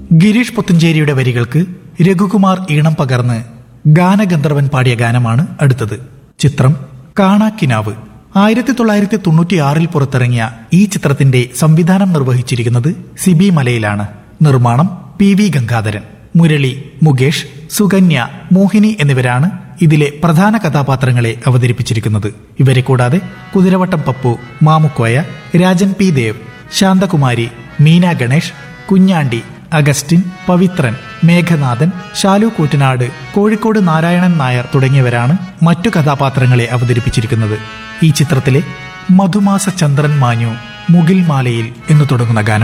ഗിരീഷ് പുത്തഞ്ചേരിയുടെ വരികൾക്ക് രഘുകുമാർ ഈണം പകർന്ന് ഗാനഗന്ധർവൻ പാടിയ ഗാനമാണ് അടുത്തത് ചിത്രം കാണാക്കിനാവ് ആയിരത്തി തൊള്ളായിരത്തി തൊണ്ണൂറ്റിയാറിൽ പുറത്തിറങ്ങിയ ഈ ചിത്രത്തിന്റെ സംവിധാനം നിർവഹിച്ചിരിക്കുന്നത് സിബി മലയിലാണ് നിർമ്മാണം പി വി ഗംഗാധരൻ മുരളി മുകേഷ് സുകന്യ മോഹിനി എന്നിവരാണ് ഇതിലെ പ്രധാന കഥാപാത്രങ്ങളെ അവതരിപ്പിച്ചിരിക്കുന്നത് ഇവരെ കൂടാതെ കുതിരവട്ടം പപ്പു മാമുക്കോയ രാജൻ പി ദേവ് ശാന്തകുമാരി മീന ഗണേഷ് കുഞ്ഞാണ്ടി അഗസ്റ്റിൻ പവിത്രൻ മേഘനാഥൻ ശാലു കൂറ്റനാട് കോഴിക്കോട് നാരായണൻ നായർ തുടങ്ങിയവരാണ് മറ്റു കഥാപാത്രങ്ങളെ അവതരിപ്പിച്ചിരിക്കുന്നത് ഈ ചിത്രത്തിലെ മധുമാസ ചന്ദ്രൻ മാഞ്ഞു മുകിൽ മാലയിൽ എന്ന് തുടങ്ങുന്ന ഗാനം